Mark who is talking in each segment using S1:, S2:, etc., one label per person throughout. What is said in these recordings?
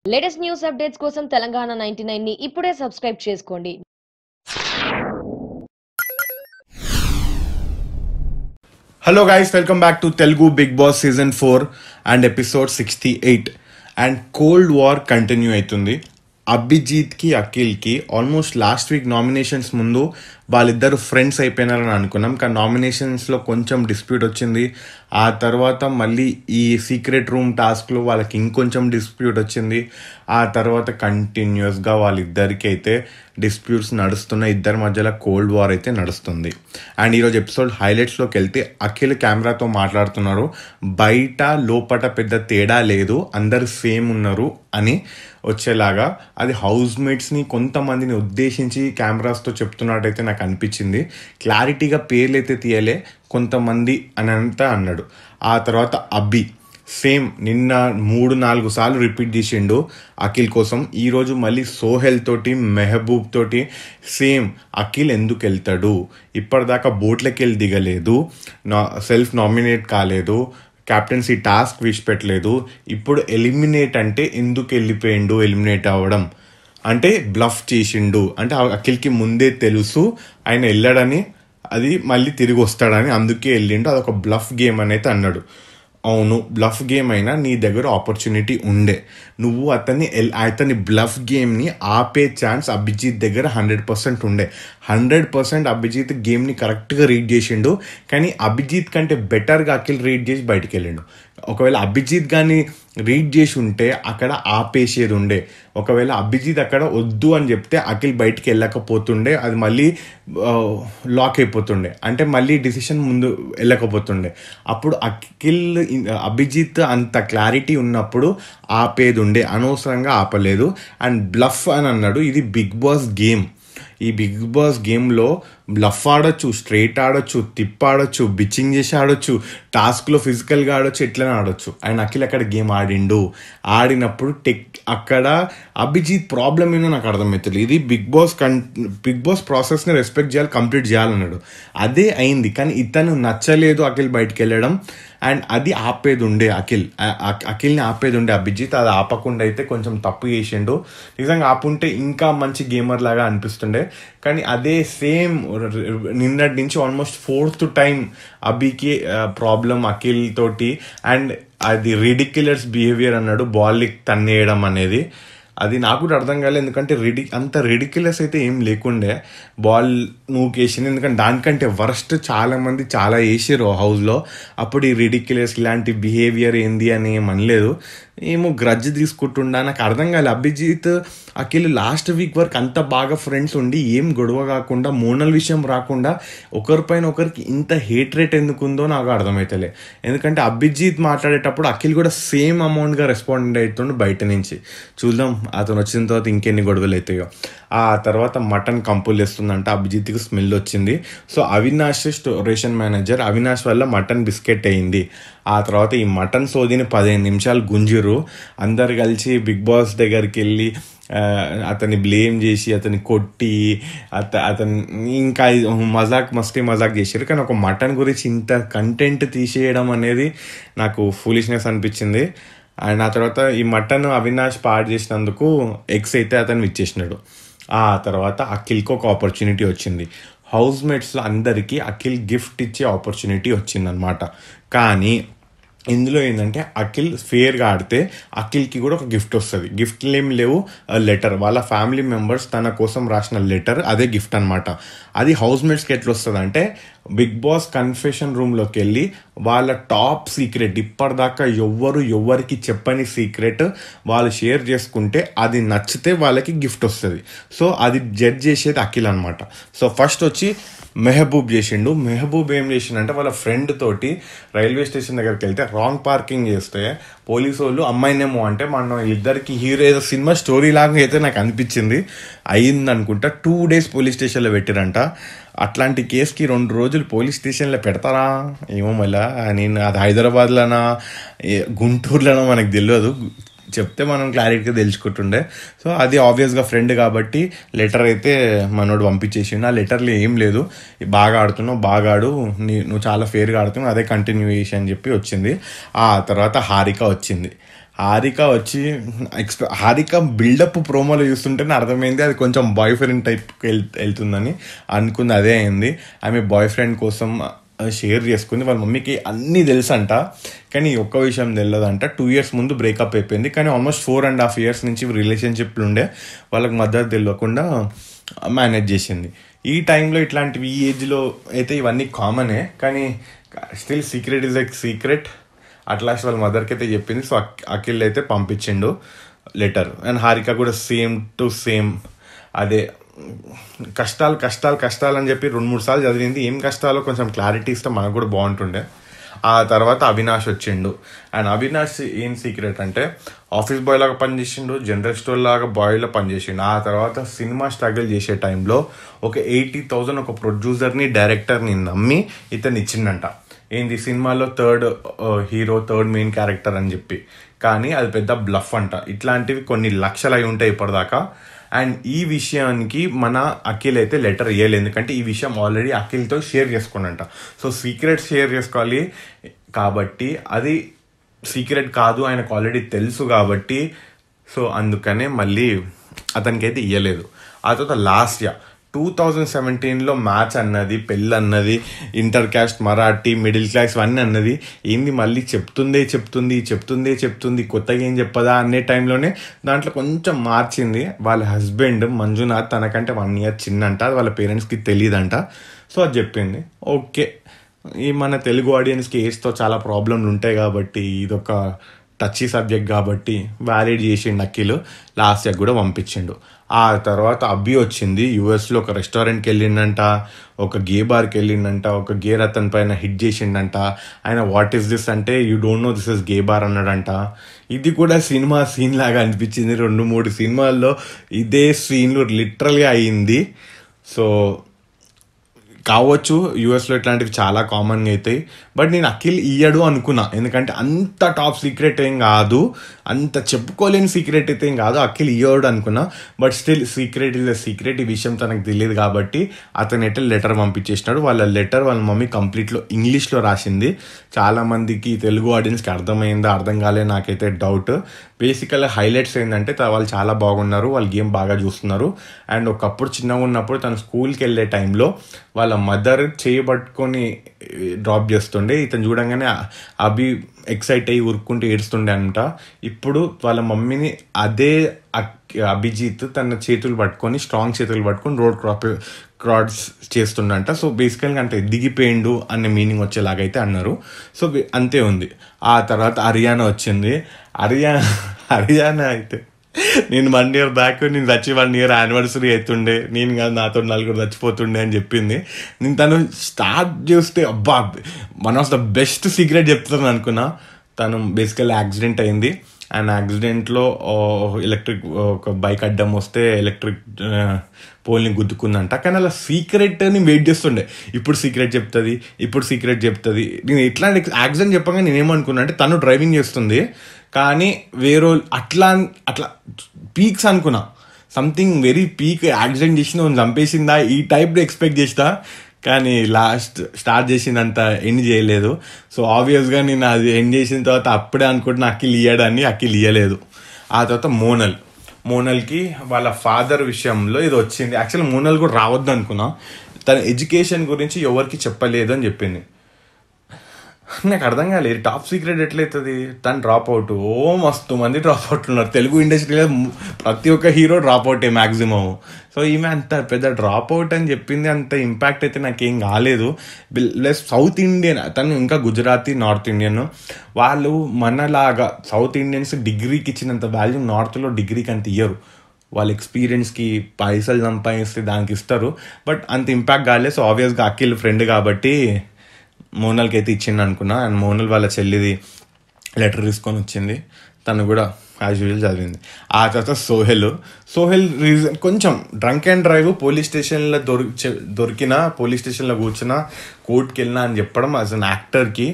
S1: latest news updates కోసం Telangana ninety ని ఇప్పుడే సబ్స్క్రైబ్ చేసుకోండి
S2: hello guys welcome back to Telugu Bigg Boss season four and episode sixty eight and cold war continue అవుతుంది అభిజిత్కి అఖిల్కి almost last week nominations ముందు వాళ్ళిద్దరు ఫ్రెండ్స్ అయిపోయినారని అనుకున్నాం కానీ నామినేషన్స్లో కొంచెం డిస్ప్యూట్ వచ్చింది ఆ తర్వాత మళ్ళీ ఈ సీక్రెట్ రూమ్ టాస్క్లో వాళ్ళకి ఇంకొంచెం డిస్ప్యూట్ వచ్చింది ఆ తర్వాత కంటిన్యూస్గా వాళ్ళిద్దరికి అయితే డిస్ప్యూట్స్ నడుస్తున్నాయి ఇద్దరి మధ్యలో కోల్డ్ వార్ అయితే నడుస్తుంది అండ్ ఈరోజు ఎపిసోడ్ హైలైట్స్లోకి వెళ్తే అఖిల్ కెమెరాతో మాట్లాడుతున్నారు బయట లోపట పెద్ద తేడా లేదు అందరు సేమ్ ఉన్నారు అని వచ్చేలాగా అది హౌస్ మేట్స్ని కొంతమందిని ఉద్దేశించి కెమెరాస్తో చెప్తున్నట్టయితే నాకు అనిపించింది క్లారిటీగా పేర్లు అయితే తీయలే కొంతమంది అని అంతా అన్నాడు ఆ తర్వాత అబ్బి సేమ్ నిన్న మూడు నాలుగు సార్లు రిపీట్ చేసిండు అఖిల్ కోసం ఈరోజు మళ్ళీ సోహెల్ తోటి మెహబూబ్ తోటి సేమ్ అఖిల్ ఎందుకు వెళ్తాడు ఇప్పటిదాకా బోట్లకి వెళ్ళి దిగలేదు నా సెల్ఫ్ నామినేట్ కాలేదు క్యాప్టెన్సీ టాస్క్ విడిచిపెట్టలేదు ఇప్పుడు ఎలిమినేట్ అంటే ఎందుకు వెళ్ళిపోయిండు ఎలిమినేట్ అవ్వడం అంటే బ్లఫ్ చేసిండు అంటే ఆ అఖిల్కి ముందే తెలుసు ఆయన వెళ్ళాడని అది మళ్ళీ తిరిగి వస్తాడని అందుకే వెళ్ళిండు అదొక బ్లఫ్ గేమ్ అని అయితే అన్నాడు అవును బ్లఫ్ గేమ్ అయినా నీ దగ్గర ఆపర్చునిటీ ఉండే నువ్వు అతన్ని ఎల్- అతని బ్లఫ్ గేమ్ని ఆపే ఛాన్స్ అభిజిత్ దగ్గర హండ్రెడ్ పర్సెంట్ ఉండే హండ్రెడ్ పర్సెంట్ అభిజిత్ గేమ్ని కరెక్ట్గా రీడ్ చేసిండు కానీ అభిజిత్ కంటే బెటర్గా అఖిల్ రీడ్ చేసి బయటికి వెళ్ళిండు ఒకవేళ అభిజిత్ కానీ రీడ్ చేసి ఉంటే అక్కడ ఆపేసేది ఉండే ఒకవేళ అభిజిత్ అక్కడ వద్దు అని చెప్తే అఖిల్ బయటికి వెళ్ళకపోతుండే అది మళ్ళీ లాక్ అయిపోతుండే అంటే మళ్ళీ డిసిషన్ ముందు వెళ్ళకపోతుండే అప్పుడు అఖిల్ అభిజిత్ అంత క్లారిటీ ఉన్నప్పుడు ఆపేది ఉండే అనవసరంగా ఆపలేదు అండ్ బ్లఫ్ అని అన్నాడు ఇది బిగ్ బాస్ గేమ్ ఈ బిగ్ బాస్ గేమ్లో బ్లఫ్ ఆడొచ్చు స్ట్రైట్ ఆడొచ్చు తిప్ ఆడొచ్చు బిచ్చింగ్ చేసి ఆడొచ్చు టాస్క్లో ఫిజికల్గా ఆడొచ్చు ఎట్లనే ఆడొచ్చు ఆయన అఖిల్ అక్కడ గేమ్ ఆడిండు ఆడినప్పుడు టెక్ అక్కడ అభిజిత్ ప్రాబ్లం ఏందో నాకు అర్థమవుతుంది ఇది బిగ్ బాస్ కన్ బిగ్ బాస్ ప్రాసెస్ని రెస్పెక్ట్ చేయాలి కంప్లీట్ చేయాలన్నాడు అదే అయింది కానీ ఇతను నచ్చలేదు అఖిల్ బయటికి వెళ్ళడం అండ్ అది ఆపేది ఉండే అఖిల్ ఆ- ఆ- అఖిల్ని ఆపేది ఉండే అభిజిత్ అది ఆపకుండా అయితే కొంచెం తప్పు చేసిండు నిజంగా ఆపుంటే ఇంకా మంచి గేమర్ లాగా అనిపిస్తుండే కానీ అదే సేమ్ నిన్నటి నుంచి ఆల్మోస్ట్ ఫోర్త్ టైం అభికి ప్రాబ్లం అఖిల్ తోటి అండ్ అది రిడిక్యులర్స్ బిహేవియర్ అన్నాడు బాల్ తన్నేయడం అనేది అది నాకు కూడా అర్థం కాలేదు ఎందుకంటే రెడి అంత రెడిక్యులస్ అయితే ఏం లేకుండే బాల్ నూకేసింది ఎందుకంటే దానికంటే వరస్ట్ చాలా మంది చాలా వేసారు హౌస్లో అప్పుడు ఈ రిడిక్యులస్ ఇలాంటి బిహేవియర్ ఏంది అని ఏం అనలేదు ఏమో గ్రడ్జ్ తీసుకుంటుండా నాకు అర్థం కాలేదు అభిజిత్ అఖిల్ లాస్ట్ వీక్ వరకు అంత బాగా ఫ్రెండ్స్ ఉండి ఏం గొడవ కాకుండా మోనల్ విషయం రాకుండా ఒకరిపైన ఒకరికి ఇంత హేట్ రేట్ ఎందుకు ఉందో నాకు అర్థమవుతలే ఎందుకంటే అభిజిత్ మాట్లాడేటప్పుడు అఖిల్ కూడా సేమ్ అమౌంట్గా రెస్పాండ్ అవుతుండు బయట నుంచి చూద్దాం అతను వచ్చిన తర్వాత ఇంకెన్ని గొడవలు అవుతాయో ఆ తర్వాత మటన్ కంపులు వేస్తుందంట అభిజిత్కి స్మెల్ వచ్చింది సో అవినాష్ స్టోరేషన్ మేనేజర్ అవినాష్ వల్ల మటన్ బిస్కెట్ అయింది ఆ తర్వాత ఈ మటన్ సోదిని పదిహేను నిమిషాలు గుంజిరు అందరు కలిసి బిగ్ బాస్ దగ్గరికి వెళ్ళి ఆ, అతన్ని బ్లేమ్ చేసి అతన్ని కొట్టి అత అతను ఇంకా ఇది మజాక్ మస్తీ మజాక్ చేశారు కానీ ఒక మటన్ గురించి ఇంత కంటెంట్ తీసేయడం అనేది నాకు ఫూలిష్నెస్ అనిపించింది అండ్ ఆ తర్వాత ఈ మటన్ అవినాష్ పాడు చేసినందుకు ఎగ్స్ అయితే అతను ఇచ్చేసినాడు ఆ తర్వాత అఖిల్కి ఒక ఆపర్చునిటీ వచ్చింది హౌస్ మేట్స్లో అందరికీ అఖిల్ గిఫ్ట్ ఇచ్చే ఆపర్చునిటీ వచ్చిందనమాట కానీ ఇందులో ఏంటంటే అఖిల్ ఫేర్గా ఆడితే అఖిల్కి కూడా ఒక గిఫ్ట్ వస్తుంది గిఫ్ట్లు ఏం లేవు లెటర్ వాళ్ళ ఫ్యామిలీ మెంబర్స్ తన కోసం రాసిన లెటర్ అదే గిఫ్ట్ అనమాట అది హౌస్ మేట్స్కి ఎట్లా వస్తుంది అంటే బిగ్ బాస్ కన్ఫెషన్ రూమ్లోకి వెళ్ళి వాళ్ళ టాప్ సీక్రెట్ ఇప్పటిదాకా ఎవ్వరు ఎవ్వరికి చెప్పని సీక్రెట్ వాళ్ళు షేర్ చేసుకుంటే అది నచ్చితే వాళ్ళకి గిఫ్ట్ వస్తుంది సో అది జడ్జ్ చేసేది అఖిల్ అనమాట సో ఫస్ట్ వచ్చి మెహబూబ్ చేసిండు మెహబూబ్ ఏం చేసిండంటే వాళ్ళ ఫ్రెండ్ తోటి రైల్వే స్టేషన్ దగ్గరికి వెళ్తే రాంగ్ పార్కింగ్ చేస్తే పోలీసు వాళ్ళు అమ్మాయినేమో అంటే మనం ఇద్దరికి హీరో ఏదో సినిమా స్టోరీ లాగా అయితే నాకు అనిపించింది అయింది అనుకుంటా టూ డేస్ పోలీస్ స్టేషన్లో పెట్టిరంట అట్లాంటి కేసుకి రెండు రోజులు పోలీస్ స్టేషన్లో పెడతారా ఏమో మళ్ళా నేను అది హైదరాబాద్లోనా ఏ- గుంటూరులోనో మనకు తెలియదు చెప్తే మనం క్లారిటీగా తెలుసుకుంటుండే సో అది ఆబ్వియస్గా ఫ్రెండ్ కాబట్టి లెటర్ అయితే మనోడు పంపించేసిండు ఆ లెటర్లో ఏం లేదు బాగా ఆడుతున్నావు బాగా ఆడు నీ నువ్వు చాలా ఫేర్గా ఆడుతున్నావు అదే కంటిన్యూయేషన్ అని చెప్పి వచ్చింది ఆ తర్వాత హారిక వచ్చింది హారిక వచ్చి ఎక్స్పె హారిక బిల్డప్ ప్రోమోలో చూస్తుంటేనే అర్థమైంది అది కొంచెం బాయ్ ఫ్రెండ్ టైప్ వెళ్తుందని అనుకుంది అదే అయింది ఆమె బాయ్ ఫ్రెండ్ కోసం షేర్ చేసుకుంది వాళ్ళ మమ్మీకి అన్నీ తెలుసంట కానీ ఈ ఒక్క విషయం తెలియదంట టూ ఇయర్స్ ముందు బ్రేకప్ అయిపోయింది కానీ almost four and half years నుంచి రిలేషన్షిప్లు ఉండే వాళ్ళకి మద్దతు తెలియకుండా మేనేజ్ చేసింది ఈ టైంలో ఇట్లాంటివి ఈ ఏజ్లో అయితే ఇవన్నీ కామనే కానీ still secret is like secret at last వాళ్ళ మదర్కి అయితే చెప్పింది సో అక్- అఖిల్ అయితే పంపించిండు లెటర్ అండ్ హారిక కూడా సేమ్ టు సేమ్ అదే కష్టాలు కష్టాలు కష్టాలు అని చెప్పి రెండు మూడు సార్లు చదివింది ఏం కష్టాలో కొంచెం క్లారిటీ ఇస్తే మనకు కూడా బాగుంటుండే ఆ తర్వాత అవినాష్ వచ్చిండు అండ్ అవినాష్ ఏం సీక్రెట్ అంటే ఆఫీస్ బాయ్ లాగా పనిచేసిండు జనరల్ స్టోర్ లాగా బాయ్లో పనిచేసిండు ఆ తర్వాత సినిమా స్ట్రగుల్ చేసే టైంలో ఒక ఎయిటీ థౌజండ్ ఒక ప్రొడ్యూసర్ని డైరెక్టర్ని నమ్మి ఇతను ఇచ్చిండంట ఏంది సినిమాలో third hero third main character అని చెప్పి కానీ అది పెద్ద బ్లఫ్ అంట ఇట్లాంటివి కొన్ని లక్షలు అయి ఉంటాయి ఇప్పటిదాకా అండ్ ఈ విషయానికి మన అఖిల్ అయితే లెటర్ ఇవ్వలేదు ఎందుకంటే ఈ విషయం ఆల్రెడీ అఖిల్తో షేర్ చేసుకున్నంట సో సీక్రెట్ షేర్ చేసుకోవాలి కాబట్టి అది సీక్రెట్ కాదు ఆయనకు ఆల్రెడీ తెలుసు కాబట్టి సో అందుకనే మళ్ళీ అతనికి అయితే ఇవ్వలేదు ఆ తర్వాత లాస్ట్ ఇయర్ టూ థౌజండ్ సెవెంటీన్లో మ్యాచ్ అన్నది పెళ్ళి అన్నది inter caste Marathi middle class అన్నీ అన్నది ఏంది మళ్ళీ చెప్తుందే చెప్తుంది చెప్తుందే చెప్తుంది కొత్తగా ఏం చెప్పదా అనే టైంలోనే దాంట్లో కొంచెం మార్చింది వాళ్ళ హస్బెండ్ మంజునాథ్ తనకంటే వన్ ఇయర్ చిన్నంట అది వాళ్ళ పేరెంట్స్కి తెలియదంట సో అది చెప్పింది ఓకే ఈ మన తెలుగు ఆడియన్స్కి ఏజ్తో చాలా ప్రాబ్లంలు ఉంటాయి కాబట్టి ఇదొక టచీ సబ్జెక్ట్ కాబట్టి వ్యాలిడ్ చేసిండు అఖిల్ లాస్ట్ ఇయర్ కూడా పంపించిండు ఆ తర్వాత అబ్బి వచ్చింది యూఎస్లో ఒక రెస్టారెంట్కి వెళ్ళిండంట ఒక గే బార్కి వెళ్ళిండంట ఒక గే రతన్ పైన హిట్ చేసిండంట ఆయన వాట్ ఈస్ దిస్ అంటే you don't know this is gay bar అన్నాడంట ఇది కూడా సినిమా సీన్ లాగా అనిపించింది రెండు మూడు సినిమాల్లో ఇదే సీన్లు లిటరల్గా అయింది సో కావచ్చు యూఎస్లో ఇట్లాంటివి చాలా కామన్గా అవుతాయి బట్ నేను అఖిల్ ఇయ్యడు అనుకున్నా ఎందుకంటే అంత టాప్ సీక్రెట్ ఏం కాదు అంత చెప్పుకోలేని సీక్రెట్ అయితే ఏం కాదు అఖిల్ ఇయ్యడు అనుకున్నా but still secret is a secret ఈ విషయం తనకు తెలియదు కాబట్టి అతను అయితే లెటర్ పంపించేసినాడు వాళ్ళ లెటర్ వాళ్ళ మమ్మీ కంప్లీట్లో ఇంగ్లీష్లో రాసింది చాలా మందికి తెలుగు ఆడియన్స్కి అర్థమైందా అర్థం కాలే నాకైతే డౌట్ బేసికల్గా హైలైట్స్ ఏంటంటే త- వాళ్ళు చాలా బాగున్నారు వాళ్ళు గేమ్ బాగా చూస్తున్నారు అండ్ ఒకప్పుడు చిన్నగా ఉన్నప్పుడు తను స్కూల్కి వెళ్ళే టైంలో వాళ్ళ మదర్ చేయబట్టుకొని డ్రాప్ చేస్తుండే ఇతను చూడంగానే అ- అభి ఎక్సైట్ అయ్యి ఉరుక్కుంటూ ఏడుస్తుండే అంట ఇప్పుడు వాళ్ళ మమ్మీని అదే అక్- అభిజిత్ తన చేతులు పట్టుకొని స్ట్రాంగ్ చేతులు పట్టుకొని రోడ్ క్రాప్ క్రాడ్స్ చేస్తుండంట సో బేసికల్గా అంటే దిగిపోయిండు అనే మీనింగ్ వచ్చేలాగైతే అన్నారు సో బే- అంతే ఉంది ఆ తర్వాత హర్యానా వచ్చింది హర్యానా హర్యానా అయితే నేను వన్ ఇయర్ బ్యాక్ నేను చచ్చి వన్ ఇయర్ యానివర్సరీ అవుతుండే నేను కాదు నాతో నలుగురు చచ్చిపోతుండే అని చెప్పింది నేను తను స్టార్ట్ చేస్తే అబ్బా one of the best secret చెప్తాను అనుకున్నా తను బేసికల్ యాక్సిడెంట్ అయింది అండ్ యాక్సిడెంట్లో ఎలక్ట్రిక్ ఒక బైక్ అడ్డం వస్తే ఎలక్ట్రిక్ పోల్ని గుద్దుకుందంట కానీ అలా సీక్రెట్ని వెయిట్ చేస్తుండే ఇప్పుడు సీక్రెట్ చెప్తుంది ఇప్పుడు సీక్రెట్ చెప్తుంది నేను ఇట్లాంటి యాక్సిడెంట్ చెప్పగా నేనేమనుకున్నా అంటే తను డ్రైవింగ్ చేస్తుంది కానీ వేరే అట్లా అట్లా పీక్స్ అనుకున్నా సంథింగ్ వెరీ పీక్ యాక్సిడెంట్ చేసిన చంపేసిందా ఈ టైప్లో ఎక్స్పెక్ట్ చేస్తా కానీ లాస్ట్ స్టార్ట్ చేసిందంత ఎండ్ చేయలేదు సో ఆబ్వియస్గా నేను అది ఎండ్ చేసిన తర్వాత అప్పుడే అనుకుంటున్నా అఖిల్ ఇయ్యడాన్ని అఖిల్ ఇయ్యలేదు ఆ తర్వాత మోనల్ మోనల్కి వాళ్ళ ఫాదర్ విషయంలో ఇది వచ్చింది యాక్చువల్లీ మోనల్ కూడా రావద్దు అనుకున్నా తన ఎడ్యుకేషన్ గురించి ఎవరికి చెప్పలేదు అని చెప్పింది నాకు అర్థం కాలేదు టాప్ సీక్రెట్ ఎట్లయితుంది తను డ్రాప్ అవుట్ ఓ మస్తు మంది డ్రాప్ అవుట్ ఉన్నారు తెలుగు ఇండస్ట్రీలో ము- ప్రతి ఒక్క హీరో డ్రాప్ అవుటే మ్యాక్సిమం సో ఈమె అంత పెద్ద డ్రాప్ అవుట్ అని చెప్పింది అంత ఇంపాక్ట్ అయితే నాకేం కాలేదు ప్లస్ సౌత్ ఇండియన్ తను ఇంకా గుజరాతీ నార్త్ ఇండియన్ వాళ్ళు మనలాగా సౌత్ ఇండియన్స్ డిగ్రీకి ఇచ్చినంత వాల్యూ నార్త్లో డిగ్రీకి అంత ఇయ్యరు వాళ్ళ ఎక్స్పీరియన్స్కి పైసలు సంపాదిస్తే దానికి ఇస్తారు బట్ అంత ఇంపాక్ట్ కాలేదు సో ఆబ్వియస్గా అఖిల్ ఫ్రెండ్ కాబట్టి మోనల్కి అయితే ఇచ్చిండు అనుకున్నా అండ్ మోనల్ వాళ్ళ చెల్లిది లెటర్ తీసుకొని వచ్చింది తను కూడా యాజ్ యూజువల్ చదివింది ఆ తర్వాత సోహెల్ సోహెల్ రీజన్ కొంచెం డ్రంక్ అండ్ డ్రైవ్ పోలీస్ స్టేషన్లో దొరికి దొరికిన పోలీస్ స్టేషన్లో కూర్చున్న కోర్టుకి వెళ్ళినా అని చెప్పడం యాజ్ అన్ యాక్టర్కి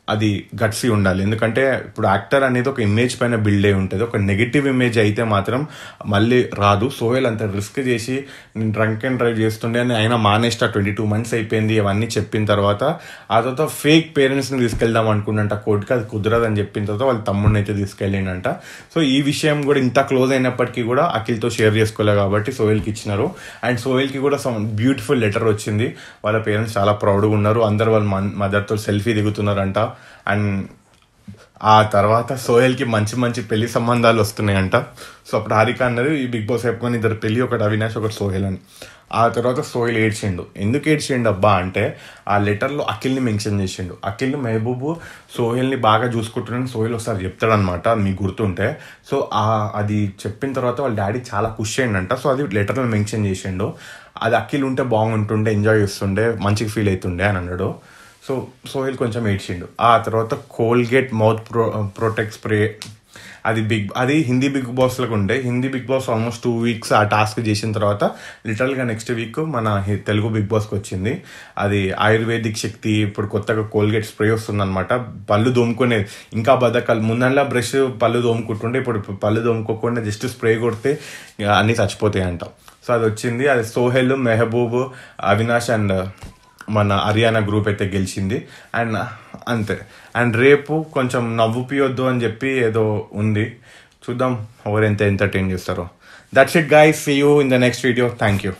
S2: అది గట్సీ ఉండాలి ఎందుకంటే ఇప్పుడు యాక్టర్ అనేది ఒక ఇమేజ్ పైన బిల్డ్ అయి ఉంటుంది ఒక నెగిటివ్ ఇమేజ్ అయితే మాత్రం మళ్ళీ రాదు సోహెల్ అంత రిస్క్ చేసి నేను డ్రంక్ అండ్ డ్రైవ్ చేస్తుండే అని ఆయన మానేస్తా ట్వంటీ టూ మంత్స్ అయిపోయింది అవన్నీ చెప్పిన తర్వాత ఆ తర్వాత ఫేక్ పేరెంట్స్ని తీసుకెళ్దాం అనుకున్నంట కోర్టుకి అది కుదరదని చెప్పిన తర్వాత వాళ్ళ తమ్ముడిని అయితే తీసుకెళ్ళిండంట సో ఈ విషయం కూడా ఇంత క్లోజ్ అయినప్పటికీ కూడా అఖిల్తో షేర్ చేసుకోలే కాబట్టి సోహెల్కి ఇచ్చినారు అండ్ సోహెల్కి కూడా సమ్ బ్యూటిఫుల్ లెటర్ వచ్చింది వాళ్ళ పేరెంట్స్ చాలా ప్రౌడ్గా ఉన్నారు అందరు వాళ్ళ మదర్తో సెల్ఫీ దిగుతున్నారంట అండ్ ఆ తర్వాత సోహెల్కి మంచి మంచి పెళ్లి సంబంధాలు వస్తున్నాయంట సో అప్పుడు హారిక అన్నది ఈ బిగ్ బాస్ చెప్పుకొని ఇద్దరు పెళ్లి ఒకటి అవినాష్ ఒకటి సోహెల్ అని ఆ తర్వాత సోహెల్ ఏడ్చిండు ఎందుకు ఏడ్చిండు అబ్బా అంటే ఆ లెటర్లో అఖిల్ని మెన్షన్ చేసిండు అఖిల్ మెహబూబ్ సోహెల్ని బాగా చూసుకుంటున్నాను సోహెల్ ఒకసారి చెప్తాడనమాట మీకు గుర్తుంటే సో ఆ అది చెప్పిన తర్వాత వాళ్ళ డాడీ చాలా ఖుషి అయిందంట సో అది లెటర్లో మెన్షన్ చేసిండు అది అఖిల్ ఉంటే బాగుంటుండే ఎంజాయ్ చేస్తుండే మంచిగా ఫీల్ అవుతుండే అని అన్నాడు సో సోహెల్ కొంచెం ఏడ్చిండు ఆ తర్వాత Colgate mouth pro protect spray అది బిగ్ అది హిందీ బిగ్ బాస్లకు ఉండే Hindi Bigg Boss almost two weeks ఆ టాస్క్ చేసిన తర్వాత లిటరల్గా నెక్స్ట్ వీక్ మన హి- తెలుగు బిగ్ బాస్కి వచ్చింది అది ఆయుర్వేదిక్ శక్తి ఇప్పుడు కొత్తగా కోల్గేట్ స్ప్రే వస్తుందన్నమాట పళ్ళు దోముకునేది ఇంకా బద్దకాలు ముందల్లా బ్రష్ పళ్ళు దోముకుంటుండే ఇప్పుడు పళ్ళు దోముకోకుండా జస్ట్ స్ప్రే కొడితే ఇక అన్నీ చచ్చిపోతాయి అంట సో అది వచ్చింది అది సోహెల్ మెహబూబ్ అవినాష్ అండ్ మన హర్యానా గ్రూప్ అయితే గెలిచింది అండ్ అంతే అండ్ రేపు కొంచెం నవ్వుపియొద్దు అని చెప్పి ఏదో ఉంది చూద్దాం ఎవరు ఎంత ఎంటర్టైన్ చేస్తారో that's it guys see you in the next video thank you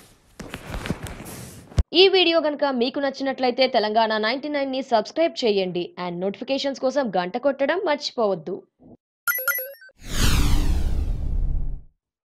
S1: ఈ వీడియో కనుక మీకు నచ్చినట్లయితే తెలంగాణ నైన్టీ ని సబ్స్క్రైబ్ చేయండి అండ్ నోటిఫికేషన్స్ కోసం గంట కొట్టడం మర్చిపోవద్దు